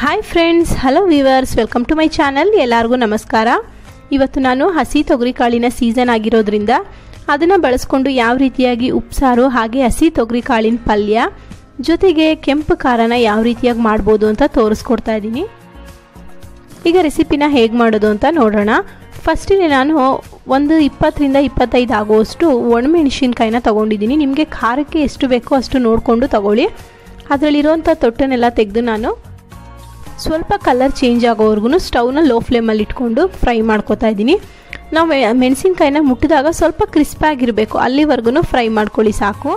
hi friends hello viewers welcome to my channel ಎಲ್ಲರಿಗೂ ನಮಸ್ಕಾರ ಇವತ್ತು ನಾನು ಹಸಿ ತೊಗರಿಕಾಳಿನ ಸೀಸನ್ ಆಗಿರೋದ್ರಿಂದ ಅದನ್ನು ಬಳಸ್ಕೊಂಡು ಯಾವ ರೀತಿಯಾಗಿ ಉಪ್ಸಾರು ಹಾಗೆ ಹಸಿ ತೊಗರಿಕಾಳಿನ ಪಲ್ಯ ಜೊತೆಗೆ ಕೆಂಪು ಖಾರನ ಯಾವ ರೀತಿಯಾಗಿ ಮಾಡ್ಬೋದು ಅಂತ ತೋರಿಸ್ಕೊಡ್ತಾ ಇದ್ದೀನಿ ಈಗ ರೆಸಿಪಿನ ಹೇಗೆ ಮಾಡೋದು ಅಂತ ನೋಡೋಣ ಫಸ್ಟಿಗೆ ನಾನು ಒಂದು ಇಪ್ಪತ್ತರಿಂದ ಇಪ್ಪತ್ತೈದು ಆಗುವಷ್ಟು ಒಣಮೆಣಸಿನ್ಕಾಯಿನ ತೊಗೊಂಡಿದ್ದೀನಿ ನಿಮಗೆ ಖಾರಕ್ಕೆ ಎಷ್ಟು ಬೇಕೋ ಅಷ್ಟು ನೋಡಿಕೊಂಡು ತಗೊಳ್ಳಿ ಅದರಲ್ಲಿರೋಂಥ ತೊಟ್ಟನ್ನೆಲ್ಲ ತೆಗೆದು ನಾನು ಸ್ವಲ್ಪ ಕಲರ್ ಚೇಂಜ್ ಆಗೋವರೆಗೂ ಸ್ಟವ್ನ ಲೋ ಫ್ಲೇಮಲ್ಲಿ ಇಟ್ಕೊಂಡು ಫ್ರೈ ಮಾಡ್ಕೋತಾ ಇದ್ದೀನಿ ನಾವು ಮೆಣಸಿನ್ಕಾಯಿನ ಮುಟ್ಟಿದಾಗ ಸ್ವಲ್ಪ ಕ್ರಿಸ್ಪಾಗಿರಬೇಕು ಅಲ್ಲಿವರೆಗೂ ಫ್ರೈ ಮಾಡ್ಕೊಳ್ಳಿ ಸಾಕು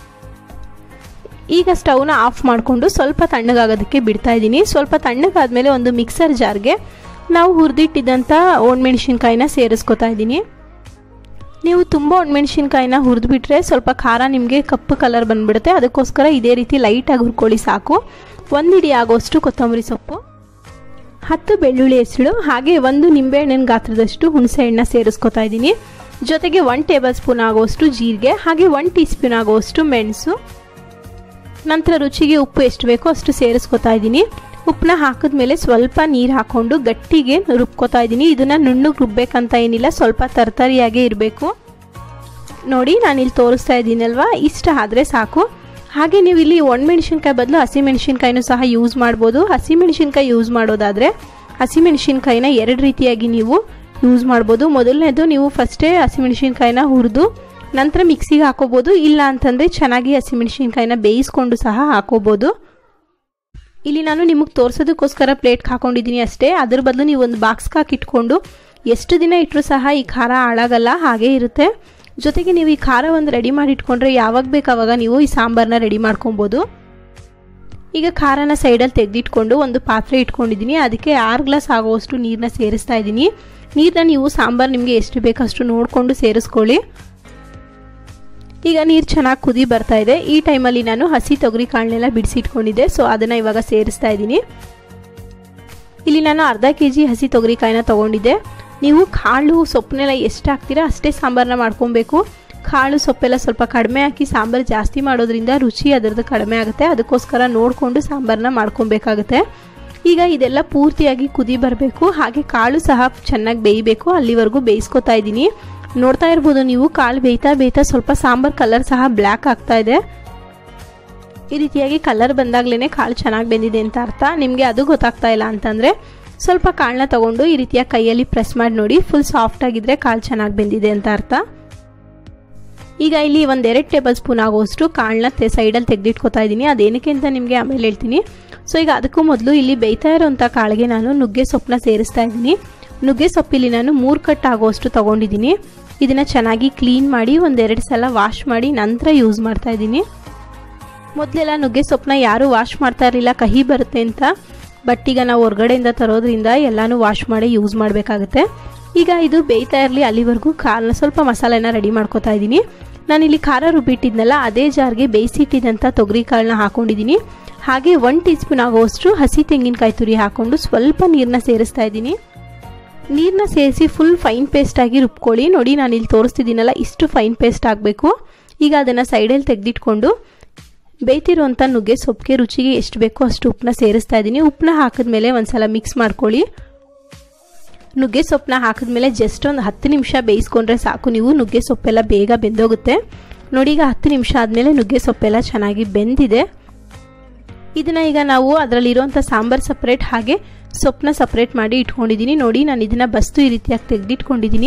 ಈಗ ಸ್ಟವ್ನ ಆಫ್ ಮಾಡಿಕೊಂಡು ಸ್ವಲ್ಪ ತಣ್ಣಗಾಗೋದಕ್ಕೆ ಬಿಡ್ತಾ ಇದ್ದೀನಿ ಸ್ವಲ್ಪ ತಣ್ಣಗಾದ್ಮೇಲೆ ಒಂದು ಮಿಕ್ಸರ್ ಜಾರ್ಗೆ ನಾವು ಹುರಿದಿಟ್ಟಿದ್ದಂಥ ಒಣಮೆಣ್ಸಿನ್ಕಾಯಿನ ಸೇರಿಸ್ಕೊತಾ ಇದ್ದೀನಿ ನೀವು ತುಂಬ ಒಣಮೆಣ್ಸಿನ್ಕಾಯಿನ ಹುರಿದ್ಬಿಟ್ರೆ ಸ್ವಲ್ಪ ಖಾರ ನಿಮಗೆ ಕಪ್ಪು ಕಲರ್ ಬಂದುಬಿಡುತ್ತೆ ಅದಕ್ಕೋಸ್ಕರ ಇದೇ ರೀತಿ ಲೈಟಾಗಿ ಹುರ್ಕೊಳ್ಳಿ ಸಾಕು ಒಂದು ಇಡಿ ಆಗೋಷ್ಟು ಕೊತ್ತಂಬರಿ ಸೊಪ್ಪು ಹತ್ತು ಬೆಳ್ಳುಳ್ಳಿ ಹೆಸಳು ಹಾಗೆ ಒಂದು ನಿಂಬೆಹಣ್ಣಿನ ಗಾತ್ರದಷ್ಟು ಹುಣಸೆ ಹಣ್ಣು ಸೇರಿಸ್ಕೊತಾ ಇದ್ದೀನಿ ಜೊತೆಗೆ ಒನ್ ಟೇಬಲ್ ಸ್ಪೂನ್ ಆಗುವಷ್ಟು ಜೀರಿಗೆ ಹಾಗೆ ಒನ್ ಟೀ ಸ್ಪೂನ್ ಆಗುವಷ್ಟು ಮೆಣಸು ನಂತರ ರುಚಿಗೆ ಉಪ್ಪು ಎಷ್ಟು ಬೇಕೋ ಅಷ್ಟು ಸೇರಿಸ್ಕೊತಾ ಇದ್ದೀನಿ ಉಪ್ಪನ್ನ ಹಾಕಿದ್ಮೇಲೆ ಸ್ವಲ್ಪ ನೀರು ಹಾಕ್ಕೊಂಡು ಗಟ್ಟಿಗೆ ರುಬ್ಕೋತಾ ಇದ್ದೀನಿ ಇದನ್ನು ನುಣ್ಣಗೆ ರುಬ್ಬೇಕಂತ ಏನಿಲ್ಲ ಸ್ವಲ್ಪ ತರ್ತರಿಯಾಗೇ ಇರಬೇಕು ನೋಡಿ ನಾನಿಲ್ಲಿ ತೋರಿಸ್ತಾ ಇದ್ದೀನಲ್ವಾ ಇಷ್ಟ ಆದರೆ ಸಾಕು ಹಾಗೆ ನೀವು ಇಲ್ಲಿ ಒಣಮೆಣ್ಸಿನ್ಕಾಯಿ ಬದಲು ಹಸಿಮೆಣ್ಸಿನ್ಕಾಯಿನೂ ಸಹ ಯೂಸ್ ಮಾಡ್ಬೋದು ಹಸಿಮೆಣ್ಸಿನ್ಕಾಯಿ ಯೂಸ್ ಮಾಡೋದಾದರೆ ಹಸಿಮೆಣ್ಸಿನ್ಕಾಯಿನ ಎರಡು ರೀತಿಯಾಗಿ ನೀವು ಯೂಸ್ ಮಾಡ್ಬೋದು ಮೊದಲನೇದು ನೀವು ಫಸ್ಟೇ ಹಸಿಮೆಣ್ಸಿನ್ಕಾಯಿನ ಹುರಿದು ನಂತರ ಮಿಕ್ಸಿಗೆ ಹಾಕೋಬೋದು ಇಲ್ಲ ಅಂತಂದರೆ ಚೆನ್ನಾಗಿ ಹಸಿಮೆಣ್ಸಿನ್ಕಾಯಿನ ಬೇಯಿಸ್ಕೊಂಡು ಸಹ ಹಾಕೋಬೋದು ಇಲ್ಲಿ ನಾನು ನಿಮಗೆ ತೋರಿಸೋದಕ್ಕೋಸ್ಕರ ಪ್ಲೇಟ್ಗೆ ಹಾಕೊಂಡಿದ್ದೀನಿ ಅಷ್ಟೇ ಅದ್ರ ಬದಲು ನೀವು ಒಂದು ಬಾಕ್ಸ್ಗೆ ಹಾಕಿಟ್ಕೊಂಡು ಎಷ್ಟು ದಿನ ಇಟ್ಟರೂ ಸಹ ಈ ಖಾರ ಹಾಳಾಗಲ್ಲ ಹಾಗೇ ಇರುತ್ತೆ ಜೊತೆಗೆ ನೀವು ಈ ಖಾರ ಒಂದು ರೆಡಿ ಮಾಡಿ ಇಟ್ಕೊಂಡ್ರೆ ಯಾವಾಗ ಬೇಕು ಆವಾಗ ನೀವು ಈ ಸಾಂಬಾರನ್ನ ರೆಡಿ ಮಾಡ್ಕೊಬೋದು ಈಗ ಖಾರನ ಸೈಡಲ್ಲಿ ತೆಗೆದಿಟ್ಕೊಂಡು ಒಂದು ಪಾತ್ರೆ ಇಟ್ಕೊಂಡಿದ್ದೀನಿ ಅದಕ್ಕೆ ಆರು ಗ್ಲಾಸ್ ಆಗುವಷ್ಟು ನೀರನ್ನ ಸೇರಿಸ್ತಾ ಇದ್ದೀನಿ ನೀರನ್ನ ನೀವು ಸಾಂಬಾರು ನಿಮಗೆ ಎಷ್ಟು ಬೇಕಷ್ಟು ನೋಡಿಕೊಂಡು ಸೇರಿಸ್ಕೊಳ್ಳಿ ಈಗ ನೀರು ಚೆನ್ನಾಗಿ ಕುದಿ ಬರ್ತಾ ಇದೆ ಈ ಟೈಮಲ್ಲಿ ನಾನು ಹಸಿ ತೊಗರಿ ಕಾಳನ್ನೆಲ್ಲ ಬಿಡಿಸಿಟ್ಕೊಂಡಿದ್ದೆ ಸೊ ಅದನ್ನು ಇವಾಗ ಸೇರಿಸ್ತಾ ಇದ್ದೀನಿ ಇಲ್ಲಿ ನಾನು ಅರ್ಧ ಕೆ ಜಿ ಹಸಿ ತೊಗರಿಕಾಯಿನ ತೊಗೊಂಡಿದ್ದೆ ನೀವು ಕಾಳು ಸೊಪ್ಪನ್ನೆಲ್ಲ ಎಷ್ಟು ಹಾಕ್ತೀರಾ ಅಷ್ಟೇ ಸಾಂಬಾರನ್ನ ಮಾಡ್ಕೊಬೇಕು ಕಾಳು ಸೊಪ್ಪೆಲ್ಲ ಸ್ವಲ್ಪ ಕಡಿಮೆ ಹಾಕಿ ಸಾಂಬಾರು ಜಾಸ್ತಿ ಮಾಡೋದ್ರಿಂದ ರುಚಿ ಅದರದ್ದು ಕಡಿಮೆ ಆಗುತ್ತೆ ಅದಕ್ಕೋಸ್ಕರ ನೋಡಿಕೊಂಡು ಸಾಂಬಾರನ್ನ ಮಾಡ್ಕೊಬೇಕಾಗುತ್ತೆ ಈಗ ಇದೆಲ್ಲ ಪೂರ್ತಿಯಾಗಿ ಕುದಿ ಬರಬೇಕು ಹಾಗೆ ಕಾಳು ಸಹ ಚೆನ್ನಾಗಿ ಬೇಯಬೇಕು ಅಲ್ಲಿವರೆಗೂ ಬೇಯಿಸ್ಕೊತಾ ಇದ್ದೀನಿ ನೋಡ್ತಾ ಇರ್ಬೋದು ನೀವು ಕಾಳು ಬೇಯ್ತಾ ಬೇಯ್ತಾ ಸ್ವಲ್ಪ ಸಾಂಬಾರು ಕಲರ್ ಸಹ ಬ್ಲ್ಯಾಕ್ ಆಗ್ತಾ ಇದೆ ಈ ರೀತಿಯಾಗಿ ಕಲರ್ ಬಂದಾಗ್ಲೇ ಕಾಳು ಚೆನ್ನಾಗಿ ಬೆಂದಿದೆ ಅಂತ ಅರ್ಥ ನಿಮಗೆ ಅದು ಗೊತ್ತಾಗ್ತಾ ಇಲ್ಲ ಅಂತಂದರೆ ಸ್ವಲ್ಪ ಕಾಳನ್ನ ತೊಗೊಂಡು ಈ ರೀತಿಯ ಕೈಯಲ್ಲಿ ಪ್ರೆಸ್ ಮಾಡಿ ನೋಡಿ ಫುಲ್ ಸಾಫ್ಟ್ ಆಗಿದ್ರೆ ಕಾಳು ಚೆನ್ನಾಗಿ ಬೆಂದಿದೆ ಅಂತ ಅರ್ಥ ಈಗ ಇಲ್ಲಿ ಒಂದೆರಡು ಟೇಬಲ್ ಸ್ಪೂನ್ ಆಗುವಷ್ಟು ಕಾಳನ್ನ ತೆ ಸೈಡಲ್ಲಿ ತೆಗೆದಿಟ್ಕೋತಾ ಇದ್ದೀನಿ ಅದೇನಕ್ಕೆ ಅಂತ ನಿಮಗೆ ಆಮೇಲೆ ಹೇಳ್ತೀನಿ ಸೊ ಈಗ ಅದಕ್ಕೂ ಮೊದಲು ಇಲ್ಲಿ ಬೇಯ್ತಾ ಇರೋಂಥ ಕಾಳಿಗೆ ನಾನು ನುಗ್ಗೆ ಸೊಪ್ಪನ್ನ ಸೇರಿಸ್ತಾ ಇದ್ದೀನಿ ನುಗ್ಗೆ ಸೊಪ್ಪಿಲ್ಲಿ ನಾನು ಮೂರು ಕಟ್ ಆಗುವಷ್ಟು ತೊಗೊಂಡಿದ್ದೀನಿ ಇದನ್ನು ಚೆನ್ನಾಗಿ ಕ್ಲೀನ್ ಮಾಡಿ ಒಂದೆರಡು ಸಲ ವಾಶ್ ಮಾಡಿ ನಂತರ ಯೂಸ್ ಮಾಡ್ತಾ ಇದ್ದೀನಿ ಮೊದಲೆಲ್ಲ ನುಗ್ಗೆ ಸೊಪ್ಪನ್ನ ಯಾರೂ ವಾಶ್ ಮಾಡ್ತಾ ಇರಲಿಲ್ಲ ಕಹಿ ಬರುತ್ತೆ ಅಂತ ಬಟ್ ಈಗ ನಾವು ಹೊರಗಡೆಯಿಂದ ತರೋದ್ರಿಂದ ಎಲ್ಲನೂ ವಾಶ್ ಮಾಡಿ ಯೂಸ್ ಮಾಡಬೇಕಾಗುತ್ತೆ ಈಗ ಇದು ಬೇಯ್ತಾ ಇರಲಿ ಅಲ್ಲಿವರೆಗೂ ಖಾರನ ಸ್ವಲ್ಪ ಮಸಾಲೆನ ರೆಡಿ ಮಾಡ್ಕೋತಾ ಇದ್ದೀನಿ ನಾನಿಲ್ಲಿ ಖಾರ ರುಬ್ಬಿಟ್ಟಿದ್ನಲ್ಲ ಅದೇ ಜಾರ್ಗೆ ಬೇಯಿಸಿಟ್ಟಿದ್ದಂಥ ತೊಗರಿ ಕಾಳನ್ನ ಹಾಕೊಂಡಿದ್ದೀನಿ ಹಾಗೆ ಒನ್ ಟೀ ಸ್ಪೂನ್ ಆಗುವಷ್ಟು ಹಸಿ ತೆಂಗಿನಕಾಯಿ ತುರಿ ಹಾಕ್ಕೊಂಡು ಸ್ವಲ್ಪ ನೀರನ್ನ ಸೇರಿಸ್ತಾ ಇದ್ದೀನಿ ನೀರನ್ನ ಸೇರಿಸಿ ಫುಲ್ ಫೈನ್ ಪೇಸ್ಟಾಗಿ ರುಬ್ಕೊಳ್ಳಿ ನೋಡಿ ನಾನು ಇಲ್ಲಿ ತೋರಿಸ್ತಿದ್ದೀನಲ್ಲ ಇಷ್ಟು ಫೈನ್ ಪೇಸ್ಟ್ ಆಗಬೇಕು ಈಗ ಅದನ್ನು ಸೈಡಲ್ಲಿ ತೆಗೆದಿಟ್ಕೊಂಡು ಬೇಯ್ತಿರುವಂಥ ನುಗ್ಗೆ ಸೊಪ್ಪಿಗೆ ರುಚಿಗೆ ಎಷ್ಟು ಬೇಕೋ ಅಷ್ಟು ಉಪ್ಪನ್ನ ಸೇರಿಸ್ತಾ ಇದ್ದೀನಿ ಉಪ್ಪನ್ನ ಹಾಕಿದ್ಮೇಲೆ ಒಂದ್ಸಲ ಮಿಕ್ಸ್ ಮಾಡ್ಕೊಳ್ಳಿ ನುಗ್ಗೆ ಸೊಪ್ಪನ್ನ ಹಾಕಿದ್ಮೇಲೆ ಜಸ್ಟ್ ಒಂದು ಹತ್ತು ನಿಮಿಷ ಬೇಯಿಸ್ಕೊಂಡ್ರೆ ಸಾಕು ನೀವು ನುಗ್ಗೆ ಸೊಪ್ಪೆಲ್ಲ ಬೇಗ ಬೆಂದೋಗುತ್ತೆ ನೋಡಿ ಈಗ ಹತ್ತು ನಿಮಿಷ ಆದಮೇಲೆ ನುಗ್ಗೆ ಸೊಪ್ಪೆಲ್ಲ ಚೆನ್ನಾಗಿ ಬೆಂದಿದೆ ಇದನ್ನು ಈಗ ನಾವು ಅದರಲ್ಲಿರುವಂಥ ಸಾಂಬಾರು ಸಪ್ರೇಟ್ ಹಾಗೆ ಸೊಪ್ಪನ್ನ ಸಪ್ರೇಟ್ ಮಾಡಿ ಇಟ್ಕೊಂಡಿದ್ದೀನಿ ನೋಡಿ ನಾನು ಇದನ್ನು ಬಸ್ತು ಈ ರೀತಿಯಾಗಿ ತೆಗೆದಿಟ್ಕೊಂಡಿದ್ದೀನಿ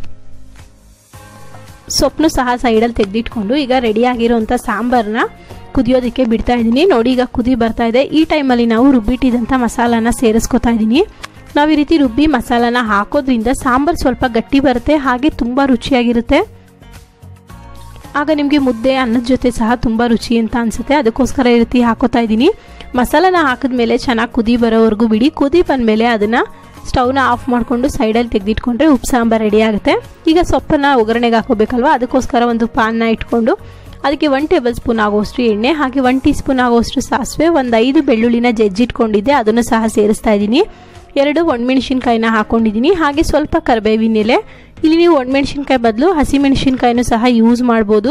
ಸೊಪ್ಪನ್ನು ಸಹ ಸೈಡಲ್ಲಿ ತೆಗೆದಿಟ್ಕೊಂಡು ಈಗ ರೆಡಿಯಾಗಿರೋಂಥ ಸಾಂಬಾರನ್ನ ಕುದಿಯೋದಕ್ಕೆ ಬಿಡ್ತಾ ಇದ್ದೀನಿ ನೋಡಿ ಈಗ ಕುದಿ ಬರ್ತಾ ಇದೆ ಈ ಟೈಮಲ್ಲಿ ನಾವು ರುಬ್ಬಿಟ್ಟಿದಂಥ ಮಸಾಲಾನ ಸೇರಿಸ್ಕೊತಾ ಇದ್ದೀನಿ ನಾವು ಈ ರೀತಿ ರುಬ್ಬಿ ಮಸಾಲಾನ ಹಾಕೋದ್ರಿಂದ ಸಾಂಬಾರು ಸ್ವಲ್ಪ ಗಟ್ಟಿ ಬರುತ್ತೆ ಹಾಗೆ ತುಂಬ ರುಚಿಯಾಗಿರುತ್ತೆ ಆಗ ನಿಮಗೆ ಮುದ್ದೆ ಅನ್ನದ ಜೊತೆ ಸಹ ತುಂಬ ರುಚಿ ಅಂತ ಅನಿಸುತ್ತೆ ಅದಕ್ಕೋಸ್ಕರ ಈ ರೀತಿ ಹಾಕೋತಾ ಇದ್ದೀನಿ ಮಸಾಲಾನ ಹಾಕಿದ್ಮೇಲೆ ಚೆನ್ನಾಗಿ ಕುದಿ ಬರೋವರೆಗೂ ಬಿಡಿ ಕುದಿ ಬಂದಮೇಲೆ ಅದನ್ನು ಸ್ಟವ್ನ ಆಫ್ ಮಾಡಿಕೊಂಡು ಸೈಡಲ್ಲಿ ತೆಗೆದಿಟ್ಕೊಂಡ್ರೆ ಉಪ್ಪು ಸಾಂಬಾರು ರೆಡಿ ಆಗುತ್ತೆ ಈಗ ಸೊಪ್ಪನ್ನು ಒಗ್ಗರಣೆಗೆ ಹಾಕೋಬೇಕಲ್ವ ಅದಕ್ಕೋಸ್ಕರ ಒಂದು ಪಾನ್ನ ಇಟ್ಕೊಂಡು ಅದಕ್ಕೆ ಒನ್ ಟೇಬಲ್ ಸ್ಪೂನ್ ಆಗುವಷ್ಟು ಎಣ್ಣೆ ಹಾಗೆ ಒನ್ ಟೀ ಸ್ಪೂನ್ ಆಗುವಷ್ಟು ಸಾಸಿವೆ ಒಂದು ಐದು ಬೆಳ್ಳುಳ್ಳಿನ ಜಜ್ಜಿಟ್ಕೊಂಡಿದ್ದೆ ಅದನ್ನು ಸಹ ಸೇರಿಸ್ತಾ ಇದ್ದೀನಿ ಎರಡು ಒಣಮೆಣ್ಸಿನ್ಕಾಯಿನ ಹಾಕೊಂಡಿದ್ದೀನಿ ಹಾಗೆ ಸ್ವಲ್ಪ ಕರಿಬೇವಿನ ಎಲೆ ಇಲ್ಲಿ ನೀವು ಒಣಮೆಣ್ಸಿನ್ಕಾಯಿ ಬದಲು ಹಸಿಮೆಣ್ಸಿನ್ಕಾಯಿನೂ ಸಹ ಯೂಸ್ ಮಾಡ್ಬೋದು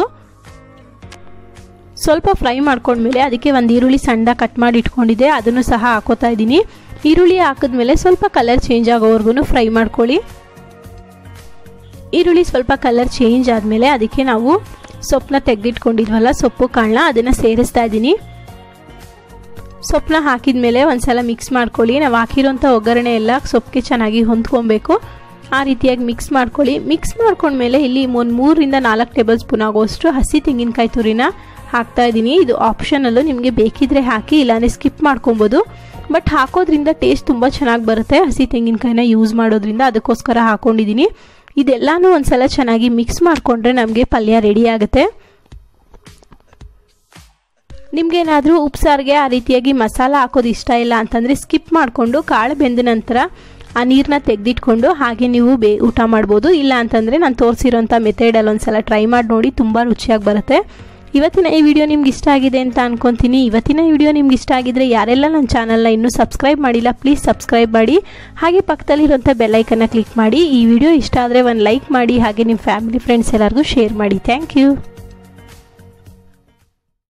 ಸ್ವಲ್ಪ ಫ್ರೈ ಮಾಡ್ಕೊಂಡ್ಮೇಲೆ ಅದಕ್ಕೆ ಒಂದು ಈರುಳ್ಳಿ ಸಣ್ಣ ಕಟ್ ಮಾಡಿ ಇಟ್ಕೊಂಡಿದ್ದೆ ಅದನ್ನು ಸಹ ಹಾಕೋತಾ ಇದ್ದೀನಿ ಈರುಳ್ಳಿ ಹಾಕಿದ್ಮೇಲೆ ಸ್ವಲ್ಪ ಕಲರ್ ಚೇಂಜ್ ಆಗೋವರೆಗೂ ಫ್ರೈ ಮಾಡ್ಕೊಳ್ಳಿ ಈರುಳ್ಳಿ ಸ್ವಲ್ಪ ಕಲರ್ ಚೇಂಜ್ ಆದಮೇಲೆ ಅದಕ್ಕೆ ನಾವು ಸೊಪ್ಪನ್ನ ತೆಗೆದಿಟ್ಕೊಂಡಿದ್ವಲ್ಲ ಸೊಪ್ಪು ಕಾಳನ್ನ ಅದನ್ನು ಸೇರಿಸ್ತಾ ಇದ್ದೀನಿ ಸೊಪ್ಪನ್ನ ಹಾಕಿದ ಮೇಲೆ ಒಂದ್ಸಲ ಮಿಕ್ಸ್ ಮಾಡ್ಕೊಳ್ಳಿ ನಾವು ಹಾಕಿರೋಂಥ ಒಗ್ಗರಣೆ ಎಲ್ಲ ಸೊಪ್ಪಿಗೆ ಚೆನ್ನಾಗಿ ಹೊಂದ್ಕೊಬೇಕು ಆ ರೀತಿಯಾಗಿ ಮಿಕ್ಸ್ ಮಾಡ್ಕೊಳ್ಳಿ ಮಿಕ್ಸ್ ಮಾಡ್ಕೊಂಡ್ಮೇಲೆ ಇಲ್ಲಿ ಒಂದು ಮೂರರಿಂದ ನಾಲ್ಕು ಟೇಬಲ್ ಸ್ಪೂನ್ ಆಗೋಷ್ಟು ಹಸಿ ತೆಂಗಿನಕಾಯಿ ತುರಿನ ಹಾಕ್ತಾ ಇದ್ದೀನಿ ಇದು ಆಪ್ಷನಲ್ಲು ನಿಮಗೆ ಬೇಕಿದ್ರೆ ಹಾಕಿ ಇಲ್ಲಾಂದರೆ ಸ್ಕಿಪ್ ಮಾಡ್ಕೊಬೋದು ಬಟ್ ಹಾಕೋದ್ರಿಂದ ಟೇಸ್ಟ್ ತುಂಬ ಚೆನ್ನಾಗಿ ಬರುತ್ತೆ ಹಸಿ ತೆಂಗಿನಕಾಯಿನ ಯೂಸ್ ಮಾಡೋದ್ರಿಂದ ಅದಕ್ಕೋಸ್ಕರ ಹಾಕ್ಕೊಂಡಿದ್ದೀನಿ ಇದೆಲ್ಲನೂ ಒಂದ್ಸಲ ಚೆನ್ನಾಗಿ ಮಿಕ್ಸ್ ಮಾಡಿಕೊಂಡ್ರೆ ನಮಗೆ ಪಲ್ಯ ರೆಡಿ ಆಗುತ್ತೆ ನಿಮ್ಗೇನಾದರೂ ಉಪ್ಸಾರಿಗೆ ಆ ರೀತಿಯಾಗಿ ಮಸಾಲ ಹಾಕೋದು ಇಷ್ಟ ಇಲ್ಲ ಅಂತಂದರೆ ಸ್ಕಿಪ್ ಮಾಡಿಕೊಂಡು ಕಾಳು ಬೆಂದ ನಂತರ ಆ ನೀರನ್ನ ತೆಗೆದಿಟ್ಕೊಂಡು ಹಾಗೆ ನೀವು ಬೇ ಊಟ ಮಾಡ್ಬೋದು ಇಲ್ಲ ಅಂತಂದರೆ ನಾನು ತೋರಿಸಿರೋಂಥ ಮೆಥಡಲ್ಲಿ ಒಂದ್ಸಲ ಟ್ರೈ ಮಾಡಿ ನೋಡಿ ತುಂಬ ರುಚಿಯಾಗಿ ಬರುತ್ತೆ ಇವತ್ತಿನ ಈ ವಿಡಿಯೋ ನಿಮ್ಗೆ ಇಷ್ಟ ಆಗಿದೆ ಅಂತ ಅನ್ಕೊತೀನಿ ಇವತ್ತಿನ ಈ ವಿಡಿಯೋ ನಿಮ್ಗೆ ಇಷ್ಟ ಆಗಿದ್ರೆ ಯಾರೆಲ್ಲ ನನ್ನ ಚಾನಲ್ನ ಇನ್ನೂ ಸಬ್ಸ್ಕ್ರೈಬ್ ಮಾಡಿಲ್ಲ ಪ್ಲೀಸ್ ಸಬ್ಸ್ಕ್ರೈಬ್ ಮಾಡಿ ಹಾಗೆ ಪಕ್ಕದಲ್ಲಿರುವಂಥ ಬೆಲ್ಲೈಕನ್ನ ಕ್ಲಿಕ್ ಮಾಡಿ ಈ ವಿಡಿಯೋ ಇಷ್ಟ ಆದರೆ ಒಂದು ಲೈಕ್ ಮಾಡಿ ಹಾಗೆ ನಿಮ್ಮ ಫ್ಯಾಮಿಲಿ ಫ್ರೆಂಡ್ಸ್ ಎಲ್ಲರಿಗೂ ಶೇರ್ ಮಾಡಿ ಥ್ಯಾಂಕ್ ಯು